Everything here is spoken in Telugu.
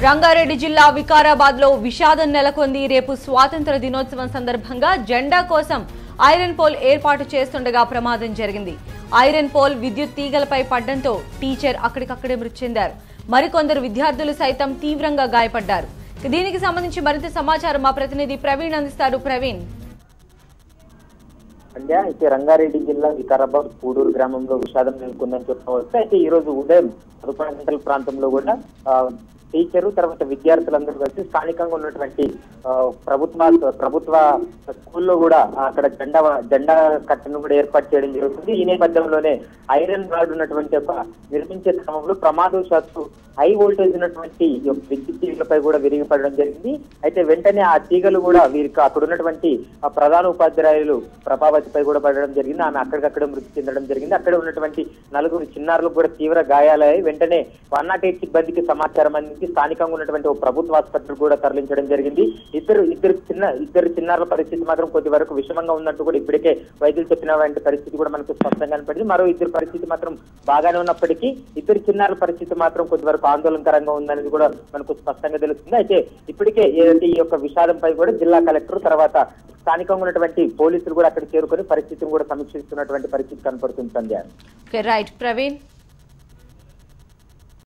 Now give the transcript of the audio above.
రంగారెడ్డి జిల్లా వికారాబాద్ లో విషాదం నెలకొంది రేపు స్వాతంత్ర దినోత్సవం సందర్భంగా జెండా కోసం ఐరన్ పోల్ ఏర్పాటు చేస్తుండగా ప్రమాదం జరిగింది ఐరన్ పోల్ విద్యుత్ తీగలపై పడ్డంతో టీచర్ అక్కడికక్కడే మృతి చెందారు మరికొందరు విద్యార్థులు సైతం తీవ్రంగా గాయపడ్డారు దీనికి సంబంధించి మరింత సమాచారం మా ప్రతినిధి ప్రవీణ్ అందిస్తారు ప్రవీణ్ అంటే అయితే రంగారెడ్డి జిల్లా వికారాబాద్ పూడూరు గ్రామంలో విషాదం నెలకొందని చెప్పవచ్చు అయితే ఈ రోజు ఉదయం పదకొండు గంటల ప్రాంతంలో కూడా ఆ, టీచరు తర్వాత విద్యార్థులందరూ కలిసి స్థానికంగా ఉన్నటువంటి ఆ, ప్రభుత్వ ప్రభుత్వ స్కూల్లో కూడా అక్కడ జెండా జెండా కట్టను కూడా ఏర్పాటు చేయడం జరుగుతుంది ఈ నేపథ్యంలోనే ఐరన్ రాడ్ ఉన్నటువంటి ఒక నిర్మించే క్రమంలో ప్రమాదవశాత్తు హై వోల్టేజ్ ఉన్నటువంటి ఈ యొక్క విద్యుత్ తీగలపై కూడా విరిగి పడడం జరిగింది అయితే వెంటనే ఆ తీగలు కూడా వీరికి అక్కడ ఉన్నటువంటి ఆ ప్రధాన ఉపాధ్యాయులు ప్రభావతిపై కూడా పడడం జరిగింది ఆమె అక్కడికక్కడ మృతి చెందడం జరిగింది అక్కడ ఉన్నటువంటి నలుగురు చిన్నారులకు కూడా తీవ్ర గాయాలయ్యాయి వెంటనే వన్ నాట్ ఎయిట్ సిబ్బందికి సమాచారం అందించి స్థానికంగా ఉన్నటువంటి ఒక ప్రభుత్వ ఆసుపత్రికి కూడా తరలించడం జరిగింది ఇద్దరు ఇద్దరు చిన్న ఇద్దరు చిన్నారుల పరిస్థితి మాత్రం కొద్ది వరకు విషమంగా ఉన్నట్టు కూడా ఇప్పటికే వైద్యులు చెప్పినటువంటి పరిస్థితి కూడా మనకు స్పష్టంగా కనపడింది మరో ఇద్దరు పరిస్థితి మాత్రం బాగానే ఉన్నప్పటికీ ఇద్దరు చిన్నారుల పరిస్థితి మాత్రం కొద్ది వరకు ఆందోళనకరంగా ఉందనేది కూడా మనకు స్పష్టంగా తెలుస్తుంది అయితే ఇప్పటికే ఏదైతే ఈ యొక్క విషాదంపై కూడా జిల్లా కలెక్టర్ తర్వాత స్థానికంగా ఉన్నటువంటి పోలీసులు కూడా అక్కడ చేరుకొని పరిస్థితిని కూడా సమీక్షిస్తున్నటువంటి పరిస్థితి కనపడుతుంది సంధ్య రైట్ ప్రవీణ్